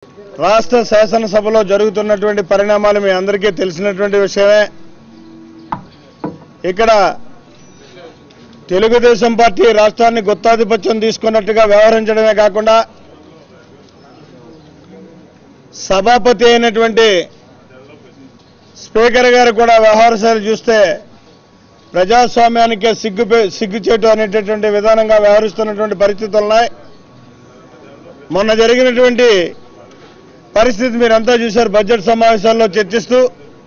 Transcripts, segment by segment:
రాష్ట్ర శాసనసభలో జరుగుతున్నటువంటి పరిణామాలు మీ అందరికీ తెలిసినటువంటి విషయమే ఇక్కడ తెలుగుదేశం పార్టీ రాష్ట్రాన్ని గుత్తాధిపత్యం తీసుకున్నట్టుగా వ్యవహరించడమే కాకుండా సభాపతి అయినటువంటి స్పీకర్ గారు కూడా వ్యవహారశైలి చూస్తే ప్రజాస్వామ్యానికే సిగ్గు సిగ్గుచేటు అనేటటువంటి విధానంగా వ్యవహరిస్తున్నటువంటి పరిస్థితులు ఉన్నాయి మొన్న జరిగినటువంటి పరిస్థితి మీరంతా చూశారు బడ్జెట్ సమావేశాల్లో చర్చిస్తూ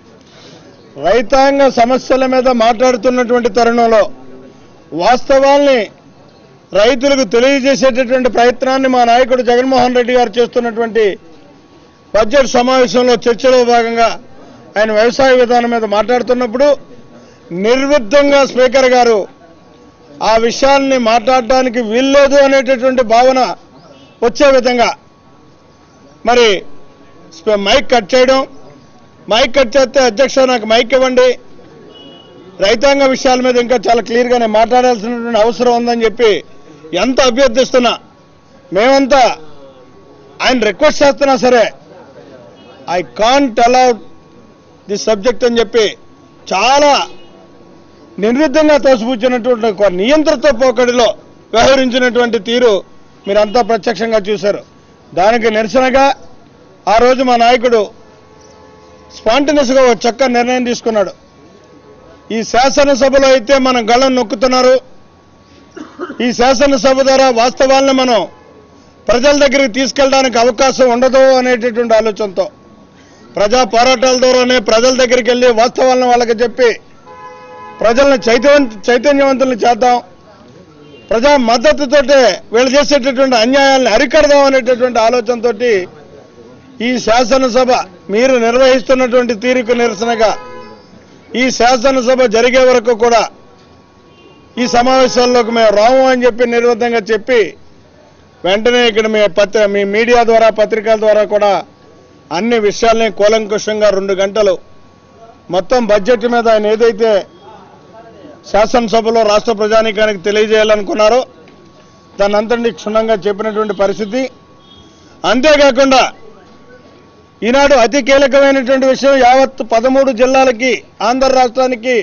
రైతాంగ సమస్యల మీద మాట్లాడుతున్నటువంటి తరుణంలో వాస్తవాల్ని రైతులకు తెలియజేసేటటువంటి ప్రయత్నాన్ని మా నాయకుడు జగన్మోహన్ రెడ్డి గారు చేస్తున్నటువంటి బడ్జెట్ సమావేశంలో చర్చలో భాగంగా ఆయన వ్యవసాయ విధానం మీద మాట్లాడుతున్నప్పుడు నిర్విద్ధంగా స్పీకర్ గారు ఆ విషయాల్ని మాట్లాడడానికి వీల్లేదు అనేటటువంటి భావన వచ్చే విధంగా మరి స్ప- మైక్ కట్ చేయడం మైక్ కట్ చేస్తే అధ్యక్ష నాకు మైక్ ఇవ్వండి రైతాంగ విషయాల మీద ఇంకా చాలా క్లియర్గా నేను మాట్లాడాల్సినటువంటి అవసరం ఉందని చెప్పి ఎంత అభ్యర్థిస్తున్నా మేమంతా ఆయన రిక్వెస్ట్ చేస్తున్నా సరే I can't allow the subject అని చెప్పి చాలా నిర్విద్ధంగా తోసిపుచ్చినటువంటి ఒక నియంత్రిత పోకడిలో వ్యవహరించినటువంటి తీరు మీరంతా ప్రత్యక్షంగా చూశారు దానికి నిరసనగా ఆ రోజు మా నాయకుడు స్పాంటినస్గా ఒక చక్క నిర్ణయం తీసుకున్నాడు ఈ శాసనసభలో అయితే మనం గళం నొక్కుతున్నారు ఈ శాసనసభ ద్వారా వాస్తవాలను మనం ప్రజల దగ్గరికి తీసుకెళ్ళడానికి అవకాశం ఉండదు అనేటటువంటి ఆలోచనతో ప్రజా పోరాటాల ద్వారానే ప్రజల దగ్గరికి వెళ్ళి వాస్తవాలను వాళ్ళకి చెప్పి ప్రజలను చైతన్య చైతన్యవంతులను చేద్దాం ప్రజా మద్దతుతోటే వీళ్ళు చేసేటటువంటి అన్యాయాలను అరికడదాం అనేటటువంటి ఆలోచనతోటి ఈ శాసనసభ మీరు నిర్వహిస్తున్నటువంటి తీరుకు నిరసనగా ఈ శాసనసభ జరిగే వరకు కూడా ఈ సమావేశాల్లోకి మేము రాము అని చెప్పి నిర్బద్ధంగా చెప్పి వెంటనే ఇక్కడ మీ పత్ర మీ మీడియా ద్వారా పత్రికల ద్వారా కూడా అన్ని విషయాల్ని కూలంకుషంగా రెండు గంటలు మొత్తం బడ్జెట్ మీద ఆయన ఏదైతే శాసనసభలో రాష్ట్ర ప్రజానీకానికి తెలియజేయాలనుకున్నారో దాన్ని అంతటి క్షుణ్ణంగా చెప్పినటువంటి పరిస్థితి అంతేకాకుండా ఈనాడు అతి కీలకమైనటువంటి విషయం యావత్ పదమూడు జిల్లాలకి ఆంధ్ర రాష్ట్రానికి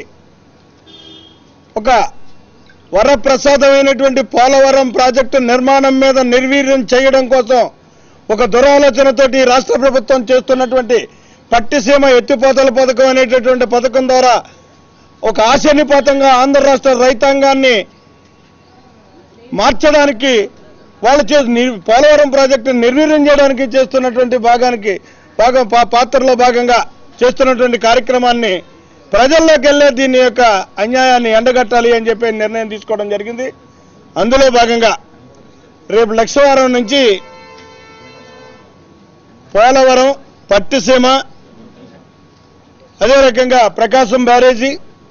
ఒక వరప్రసాదమైనటువంటి పోలవరం ప్రాజెక్టు నిర్మాణం మీద నిర్వీర్యం చేయడం కోసం ఒక దురాలోచనతోటి ఈ రాష్ట్ర ప్రభుత్వం చేస్తున్నటువంటి పట్టిసీమ ఎత్తిపోతల పథకం అనేటటువంటి పథకం ద్వారా ఒక ఆశనిపాతంగా ఆంధ్ర రాష్ట్ర రైతాంగాన్ని మార్చడానికి వాళ్ళు చే ని- పోలవరం ప్రాజెక్టు నిర్వీర్యం చేయడానికి చేస్తున్నటువంటి భాగానికి భాగం పా- పాత్రలో భాగంగా చేస్తున్నటువంటి కార్యక్రమాన్ని ప్రజల్లోకి వెళ్ళే దీని యొక్క అన్యాయాన్ని ఎండగట్టాలి అని చెప్పి నిర్ణయం తీసుకోవడం జరిగింది అందులో భాగంగా రేపు లక్షవారం నుంచి పోలవరం పట్టిసీమ అదే రకంగా ప్రకాశం బ్యారేజీ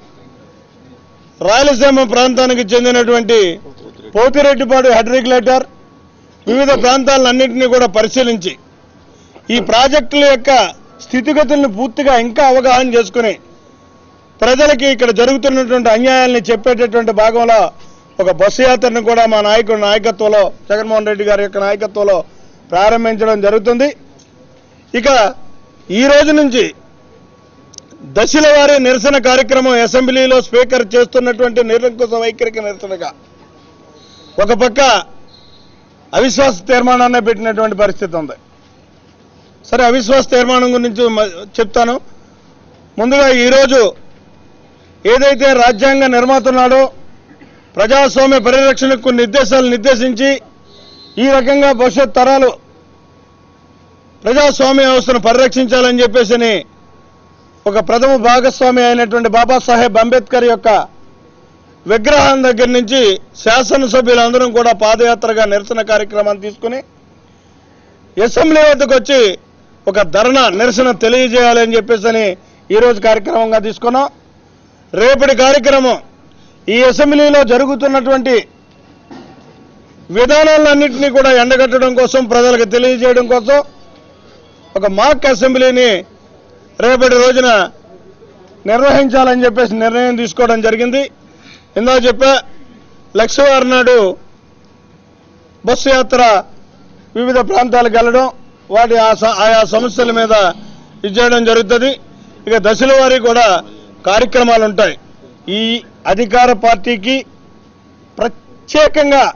రాయలసీమ ప్రాంతానికి చెందినటువంటి పోతిరెడ్డిపాడు హెడ్ రెగ్యులేటర్ వివిధ ప్రాంతాలన్నింటినీ కూడా పరిశీలించి ఈ ప్రాజెక్టుల యొక్క స్థితిగతుల్ని పూర్తిగా ఇంకా అవగాహన చేసుకుని ప్రజలకి ఇక్కడ జరుగుతున్నటువంటి అన్యాయాల్ని చెప్పేటటువంటి భాగంలో ఒక బస్సు యాత్రను కూడా మా నాయకుడి నాయకత్వంలో జగన్మోహన్ రెడ్డి గారి యొక్క నాయకత్వంలో ప్రారంభించడం జరుగుతుంది ఇక ఈ రోజు నుంచి దశల వారీ నిరసన కార్యక్రమం అసెంబ్లీలో స్పీకర్ చేస్తున్నటువంటి నిరంకుశ వైఖరికి నిరసనగా ఒక పక్క అవిశ్వాస తీర్మానాన్ని పెట్టినటువంటి పరిస్థితి ఉంది సరే అవిశ్వాస తీర్మానం గురించి మ- చెప్తాను ముందుగా ఈరోజు ఏదైతే రాజ్యాంగ నిర్మాత ఉన్నాడో ప్రజాస్వామ్య పరిరక్షణకు కొన్ని నిర్దేశాలు నిర్దేశించి ఈ రకంగా భవిష్యత్ తరాలు ప్రజాస్వామ్య వ్యవస్థను పరిరక్షించాలని చెప్పేసి ఒక ప్రథమ భాగస్వామి అయినటువంటి బాబాసాహెబ్ అంబేద్కర్ యొక్క విగ్రహం దగ్గర నుంచి శాసనసభ్యులందరం కూడా పాదయాత్రగా నిరసన కార్యక్రమాన్ని తీసుకుని అసెంబ్లీ వద్దకు వచ్చి ఒక ధర్నా నిరసన తెలియజేయాలని చెప్పేసి ఈరోజు కార్యక్రమంగా తీసుకున్నాం రేపటి కార్యక్రమం ఈ అసెంబ్లీలో జరుగుతున్నటువంటి విధానాలన్నింటినీ కూడా ఎండగట్టడం కోసం ప్రజలకు తెలియజేయడం కోసం ఒక మాక్ అసెంబ్లీని రేపటి రోజున నిర్వహించాలని చెప్పేసి నిర్ణయం తీసుకోవడం జరిగింది ఇందా చెప్పా లక్షవారం నాడు బస్సు యాత్ర వివిధ ప్రాంతాలకు వెళ్ళడం వాటి ఆ స- ఆయా సమస్యల మీద ఇది చేయడం జరుగుతుంది ఇక దశల వారీ కూడా కార్యక్రమాలు ఉంటాయి ఈ అధికార పార్టీకి ప్రత్యేకంగా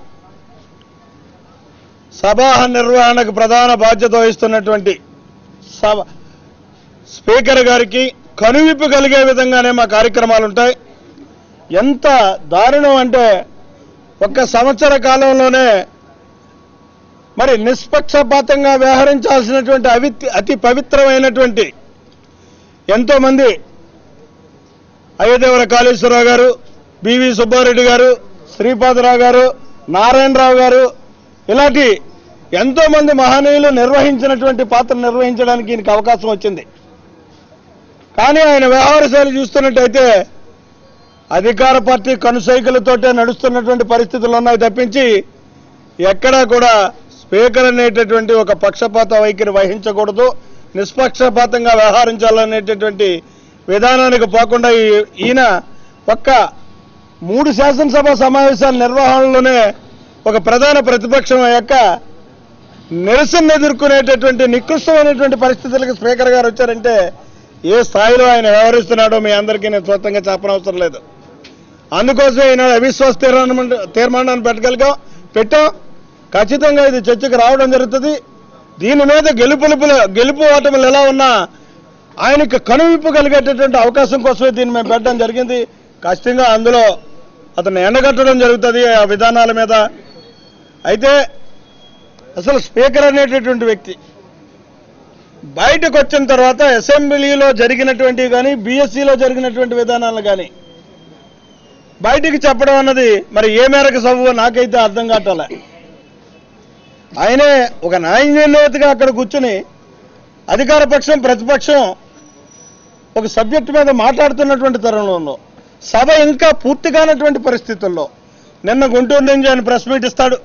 సభా నిర్వహణకు ప్రధాన బాధ్యత వహిస్తున్నటువంటి సభ స్పీకర్ గారికి కనువిప్పు కలిగే విధంగానే మా కార్యక్రమాలు ఉంటాయి ఎంత దారుణం అంటే ఒక్క సంవత్సర కాలంలోనే మరి నిష్పక్షపాతంగా వ్యవహరించాల్సినటువంటి అవి అతి పవిత్రమైనటువంటి ఎంతో మంది అయోధ్యవర కాళేశ్వరరావు గారు బివి సుబ్బారెడ్డి గారు శ్రీపాదరావు గారు నారాయణరావు గారు ఇలాంటి ఎంతో మంది మహనీయులు నిర్వహించినటువంటి పాత్ర నిర్వహించడానికి ఈయనకి అవకాశం వచ్చింది కానీ ఆయన వ్యవహార శైలి చూస్తున్నట్టయితే అధికార పార్టీ కనుసైకలతోటే నడుస్తున్నటువంటి పరిస్థితులు ఉన్నాయి తప్పించి ఎక్కడా కూడా స్పీకర్ అనేటటువంటి ఒక పక్షపాత వైఖరి వహించకూడదు నిష్పక్షపాతంగా వ్యవహరించాలనేటటువంటి విధానానికి పోకుండా ఈ- ఈయన ఒక్క మూడు శాసనసభ సమావేశాల నిర్వహణలోనే ఒక ప్రధాన ప్రతిపక్షం యొక్క నిరసన ఎదుర్కొనేటటువంటి నికృష్టమైనటువంటి పరిస్థితులకు స్పీకర్ గారు వచ్చారంటే ఏ స్థాయిలో ఆయన వ్యవహరిస్తున్నాడో మీ అందరికీ నేను స్వతంగా చెప్పనవసరం లేదు అందుకోసమే ఈనాడు అవిశ్వాస తీర్మానం తీర్మానాన్ని పెట్టగలిగాం పెట్టాం ఖచ్చితంగా ఇది చర్చకు రావడం జరుగుతుంది దీని మీద గెలుపులుపుల గెలుపు ఓటములు ఎలా ఉన్నా ఆయనకి కనువిప్పు కలిగేటటువంటి అవకాశం కోసమే దీన్ని మేము పెట్టడం జరిగింది ఖచ్చితంగా అందులో అతను ఎండగట్టడం జరుగుతుంది ఆ విధానాల మీద అయితే అసలు స్పీకర్ అనేటటువంటి వ్యక్తి బయటకు వచ్చిన తర్వాత అసెంబ్లీలో జరిగినటువంటివి కానీ బీఎస్సీలో జరిగినటువంటి విధానాలు కానీ బయటికి చెప్పడం అన్నది మరి ఏ మేరకు సబు నాకైతే అర్థం కావట్లే ఆయనే ఒక న్యాయనేతగా అక్కడ కూర్చుని అధికార పక్షం ప్రతిపక్షం ఒక సబ్జెక్టు మీద మాట్లాడుతున్నటువంటి తరుణంలో సభ ఇంకా పూర్తి కానటువంటి పరిస్థితుల్లో నిన్న గుంటూరు నుంచి ఆయన ప్రెస్ మీట్ ఇస్తాడు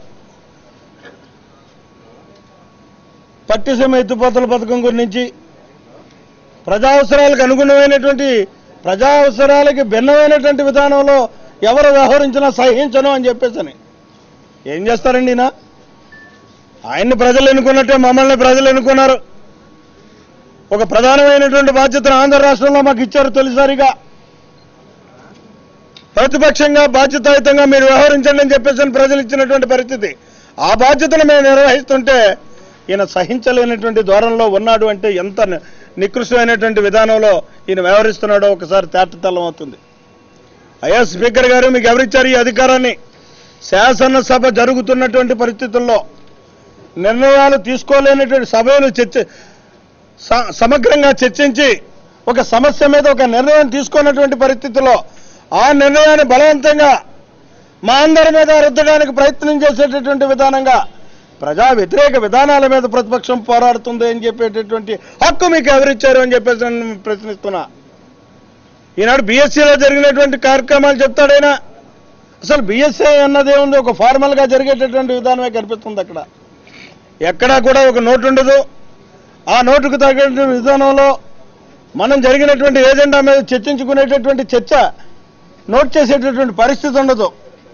పట్టిసీమ ఎత్తుపోతల పథకం గురించి ప్రజా అవసరాలకు అనుగుణమైనటువంటి ప్రజా అవసరాలకి భిన్నమైనటువంటి విధానంలో ఎవరు వ్యవహరించినా సహించను అని చెప్పేసని ఏం చేస్తారండి ఈయన ఆయన్ని ప్రజలు ఎన్నుకున్నట్టే మమ్మల్ని ప్రజలు ఎన్నుకున్నారు ఒక ప్రధానమైనటువంటి బాధ్యతను ఆంధ్ర రాష్ట్రంలో మాకు ఇచ్చారు తొలిసారిగా ప్రతిపక్షంగా బాధ్యతాయుతంగా మీరు వ్యవహరించండి అని చెప్పేసి ప్రజలు ఇచ్చినటువంటి పరిస్థితి ఆ బాధ్యతను మేము నిర్వహిస్తుంటే ఈయన సహించలేనటువంటి ధోరణిలో ఉన్నాడు అంటే ఎంత ని- నికృష్టమైనటువంటి విధానంలో ఈయన వ్యవహరిస్తున్నాడో ఒకసారి తేటతెల్లం అవుతుంది అయ్యా స్పీకర్ గారు మీకు ఎవరిచ్చారు ఈ అధికారాన్ని శాసనసభ జరుగుతున్నటువంటి పరిస్థితుల్లో నిర్ణయాలు తీసుకోలేనటువంటి సభలు చర్చ స- సమగ్రంగా చర్చించి ఒక సమస్య మీద ఒక నిర్ణయం తీసుకున్నటువంటి పరిస్థితుల్లో ఆ నిర్ణయాన్ని బలవంతంగా మా అందరి మీద రుద్దడానికి ప్రయత్నం చేసేటటువంటి విధానంగా ప్రజా వ్యతిరేక విధానాల మీద ప్రతిపక్షం పోరాడుతుంది అని చెప్పేటటువంటి హక్కు మీకు ఎవరిచ్చారు అని చెప్పేసి నేను ప్రశ్నిస్తున్నా ఈనాడు బీఎస్సీలో జరిగినటువంటి కార్యక్రమాలు చెప్తాడైనా అసలు బీఎస్సీ అన్నది ఏముంది ఒక ఫార్మల్గా జరిగేటటువంటి విధానమే కనిపిస్తుంది అక్కడ ఎక్కడా కూడా ఒక నోటు ఉండదు ఆ నోటుకు తగిన విధానంలో మనం జరిగినటువంటి ఏజెండా మీద చర్చించుకునేటటువంటి చర్చ నోట్ చేసేటటువంటి పరిస్థితి ఉండదు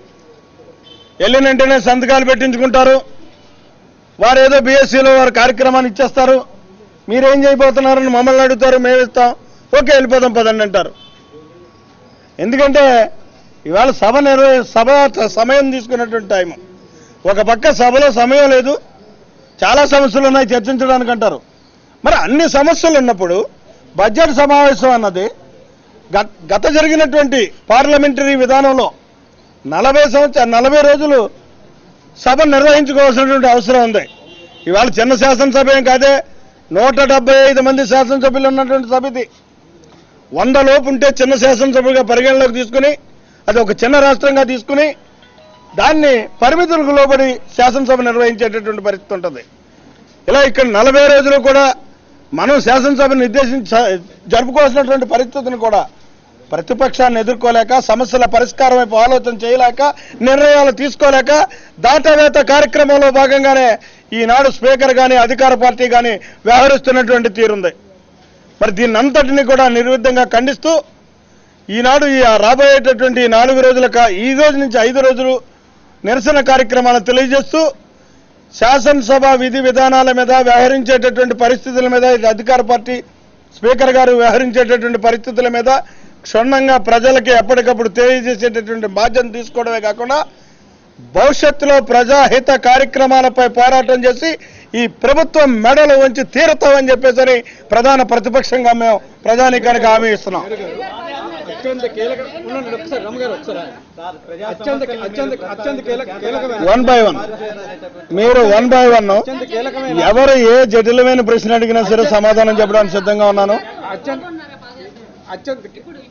వెళ్ళిన వెంటనే సంతకాలు పెట్టించుకుంటారు వారు ఏదో బీఎస్సీలో వారు కార్యక్రమాన్ని ఇచ్చేస్తారు మీరేం చేయబోతున్నారని మమ్మల్ని అడుగుతారు మేము ఇస్తాం ఓకే వెళ్ళిపోదాం పదండి అంటారు ఎందుకంటే ఇవాళ సభ నిర్వ సభ త- సమయం తీసుకున్నటువంటి టైం ఒక పక్క సభలో సమయం లేదు చాలా సమస్యలు ఉన్నాయి చర్చించడానికి అంటారు మరి అన్ని సమస్యలు ఉన్నప్పుడు బడ్జెట్ సమావేశం అన్నది గత గత జరిగినటువంటి పార్లమెంటరీ విధానంలో నలభై సంవత్సర నలభై రోజులు సభ నిర్వహించుకోవాల్సినటువంటి అవసరం ఉంది ఇవాళ చిన్న శాసనసభ ఏం కాదే నూట డెబ్బై ఐదు మంది శాసనసభ్యులు ఉన్నటువంటి సభ ఇది వంద లోపు ఉంటే చిన్న శాసనసభగా పరిగణలోకి తీసుకుని అది ఒక చిన్న రాష్ట్రంగా తీసుకుని దాన్ని పరిమితులకు లోబడి శాసనసభ నిర్వహించేటటువంటి పరిస్థితి ఉంటుంది ఇలా ఇక్కడ నలభై రోజులు కూడా మనం శాసనసభను నిర్దేశించ జరుపుకోవాల్సినటువంటి పరిస్థితిని కూడా ప్రతిపక్షాన్ని ఎదుర్కోలేక సమస్యల పరిష్కారం వైపు ఆలోచన చేయలేక నిర్ణయాలు తీసుకోలేక దాటవేత కార్యక్రమంలో భాగంగానే ఈనాడు స్పీకర్ కానీ అధికార పార్టీ కానీ వ్యవహరిస్తున్నటువంటి తీరుంది మరి దీన్ని అంతటిని కూడా నిర్విధంగా ఖండిస్తూ ఈనాడు ఈ రాబోయేటటువంటి ఈ నాలుగు రోజుల కా- ఈ రోజు నుంచి ఐదు రోజులు నిరసన కార్యక్రమాలను తెలియజేస్తూ శాసనసభ విధి విధానాల మీద వ్యవహరించేటటువంటి పరిస్థితుల మీద ఇది అధికార పార్టీ స్పీకర్ గారు వ్యవహరించేటటువంటి పరిస్థితుల మీద క్షుణ్ణంగా ప్రజలకి ఎప్పటికప్పుడు తెలియజేసేటటువంటి బాధ్యత తీసుకోవడమే కాకుండా భవిష్యత్తులో ప్రజాహిత కార్యక్రమాలపై పోరాటం చేసి ఈ ప్రభుత్వం మెడలు వంచి తీరుతామని చెప్పేసి ప్రధాన ప్రతిపక్షంగా మేము ప్రధానికానికి హామీ ఇస్తున్నాం అత్యంత కీలక ఉండండి ఒకసారి రమ్మ గారు ఒకసారి అత్యంత అత్యంత అత్యంత కీలక కీలకమైన వన్ బై వన్ మీరు వన్ బై వన్ అత్యంత కీలకమైన ఎవరు ఏ జటిలమైన ప్రశ్న అడిగినా సరే సమాధానం చెప్పడానికి సిద్ధంగా ఉన్నాను అత్యంత అత్యంత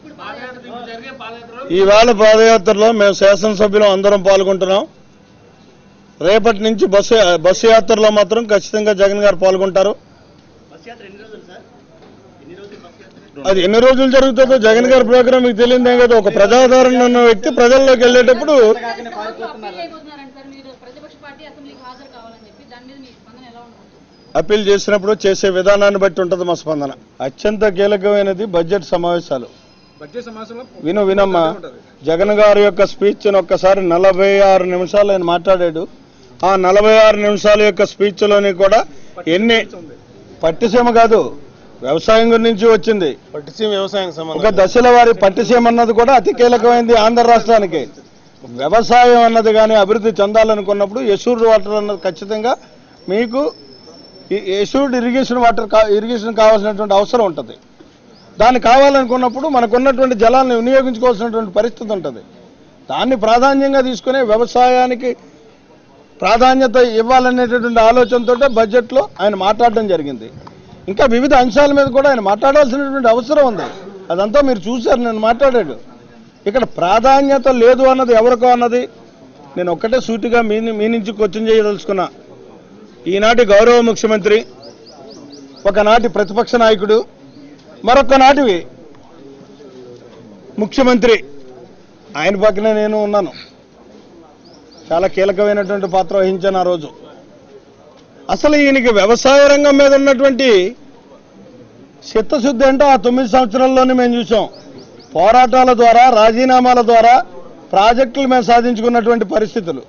ఈవేళ పాదయాత్రలో మేము శాసనసభ్యులు అందరం పాల్గొంటున్నాం రేపటి నుంచి బస్సు బస్సు యాత్రలో మాత్రం ఖచ్చితంగా జగన్ గారు పాల్గొంటారు అది ఎన్ని రోజులు జరుగుతుందో జగన్ గారి ప్రోగ్రామ్ మీకు తెలియదే కదా ఒక ప్రజాదరణ ఉన్న వ్యక్తి ప్రజల్లోకి వెళ్ళేటప్పుడు అప్పీల్ అయిపోతున్నారంట సార్ మీరు ప్రతిపక్ష పార్టీ అసెంబ్లీకి హాజరు కావాలని చెప్పి దాని మీద మీ స్పందన ఎలా ఉంటుంది అప్పీల్ చేసినప్పుడు చేసే విధానాన్ని బట్టి ఉంటుంది మా స్పందన అత్యంత కీలకమైనది బడ్జెట్ సమావేశాలు బడ్జెట్ సమావేశంలో విను వినమ్మా జగన్ గారి యొక్క స్పీచ్ ఒక్కసారి నలభై ఆరు నిమిషాలు ఆయన మాట్లాడాడు ఆ నలభై ఆరు నిమిషాల యొక్క స్పీచ్ లోని కూడా ఎన్ని పట్టిసీమ కాదు వ్యవసాయం గురించి వచ్చింది పట్టిసీమ వ్యవసాయం ఒక దశల వారి పట్టిసీమ అన్నది కూడా అతి కీలకమైనది ఆంధ్ర రాష్ట్రానికి వ్యవసాయం అన్నది కానీ అభివృద్ధి చెందాలనుకున్నప్పుడు ఎసూర్ వాటర్ అన్నది ఖచ్చితంగా మీకు ఈ ఎసూర్డ్ ఇరిగేషన్ వాటర్ కా- ఇరిగేషన్ కావాల్సినటువంటి అవసరం ఉంటుంది దాన్ని కావాలనుకున్నప్పుడు మనకున్నటువంటి జలాన్ని వినియోగించుకోవాల్సినటువంటి పరిస్థితి ఉంటుంది దాన్ని ప్రాధాన్యంగా తీసుకునే వ్యవసాయానికి ప్రాధాన్యత ఇవ్వాలనేటటువంటి ఆలోచనతో బడ్జెట్లో ఆయన మాట్లాడడం జరిగింది ఇంకా వివిధ అంశాల మీద కూడా ఆయన మాట్లాడాల్సినటువంటి అవసరం ఉంది అదంతా మీరు చూశారు నేను మాట్లాడాడు ఇక్కడ ప్రాధాన్యత లేదు అన్నది ఎవరికో అన్నది నేను ఒక్కటే సూటిగా మీ మీ నుంచి క్వశ్చన్ చేయదలుచుకున్నా ఈనాటి గౌరవ ముఖ్యమంత్రి ఒకనాటి ప్రతిపక్ష నాయకుడు మరొక నాటివి ముఖ్యమంత్రి ఆయన పక్కనే నేను ఉన్నాను చాలా కీలకమైనటువంటి పాత్ర వహించాను ఆ రోజు అసలు ఈయనకి వ్యవసాయ రంగం మీద ఉన్నటువంటి చిత్తశుద్ధి అంటే ఆ తొమ్మిది సంవత్సరాల్లోనే మేము చూసాం పోరాటాల ద్వారా రాజీనామాల ద్వారా ప్రాజెక్టులు మేము సాధించుకున్నటువంటి పరిస్థితులు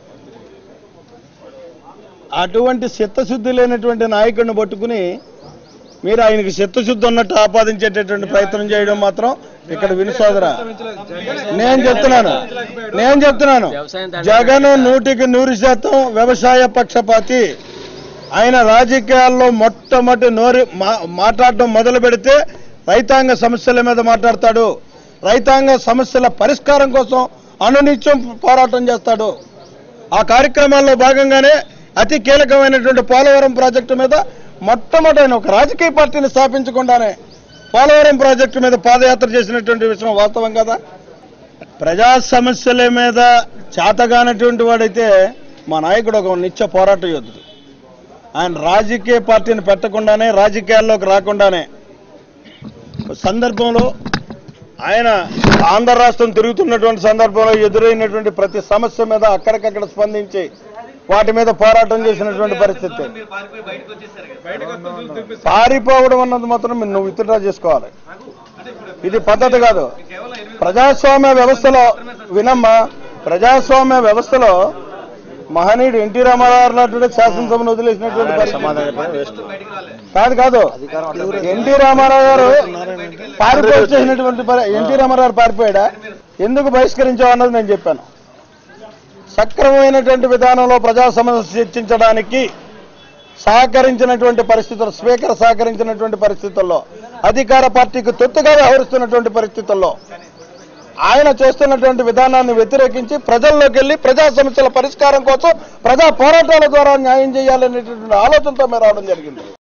అటువంటి చిత్తశుద్ధి లేనటువంటి నాయకుడిని పట్టుకుని మీరు ఆయనకి చిత్తశుద్ధి ఉన్నట్టు ఆపాదించేటటువంటి ప్రయత్నం చేయడం మాత్రం ఇక్కడ విను సోదరా నేను చెప్తున్నాను నేను చెప్తున్నాను జగన్ నూటికి నూరు శాతం వ్యవసాయ పక్షపాతి ఆయన రాజకీయాల్లో మొట్టమొదటి నోరు మా- మాట్లాడడం మొదలు పెడితే రైతాంగ సమస్యల మీద మాట్లాడతాడు రైతాంగ సమస్యల పరిష్కారం కోసం అనునిత్యం పోరాటం చేస్తాడు ఆ కార్యక్రమాల్లో భాగంగానే అతి కీలకమైనటువంటి పోలవరం ప్రాజెక్టు మీద మొట్టమొదటి ఆయన ఒక రాజకీయ పార్టీని స్థాపించకుండానే పోలవరం ప్రాజెక్టు మీద పాదయాత్ర చేసినటువంటి విషయం వాస్తవం కదా ప్రజా సమస్యల మీద చేతగానటువంటి వాడైతే మా నాయకుడు ఒక నిత్య పోరాట యోధుడు ఆయన రాజకీయ పార్టీని పెట్టకుండానే రాజకీయాల్లోకి రాకుండానే ఒక సందర్భంలో ఆయన ఆంధ్ర రాష్ట్రం తిరుగుతున్నటువంటి సందర్భంలో ఎదురైనటువంటి ప్రతి సమస్య మీద అక్కడికక్కడ స్పందించి వాటి మీద పోరాటం చేసినటువంటి పరిస్థితి పారిపోవడం అన్నది మాత్రం మీరు నువ్వు విత్డ్రా చేసుకోవాలి ఇది పద్ధతి కాదు ప్రజాస్వామ్య వ్యవస్థలో వినమ్మా ప్రజాస్వామ్య వ్యవస్థలో మహనీయుడు ఎన్టీ రామారావు లాంటి శాసనసభను వదిలేసినటువంటి పరిస్థితి. కాదు కాదు ఎన్టీ రామారావు గారు పారిపోయి చేసినటువంటి పరి- ఎన్టీ రామారావు గారు పారిపోయాడా ఎందుకు బహిష్కరించావు అన్నది నేను చెప్పాను సక్రమమైనటువంటి విధానంలో ప్రజా సమస్య చర్చించడానికి సహకరించినటువంటి పరిస్థితుల్లో స్పీకర్ సహకరించినటువంటి పరిస్థితుల్లో అధికార పార్టీకి తొత్తుగా వ్యవహరిస్తున్నటువంటి పరిస్థితుల్లో ఆయన చేస్తున్నటువంటి విధానాన్ని వ్యతిరేకించి ప్రజల్లోకి వెళ్ళి ప్రజా సమస్యల పరిష్కారం కోసం ప్రజా పోరాటాల ద్వారా న్యాయం చేయాలనేటటువంటి ఆలోచనతో మేము రావడం జరిగింది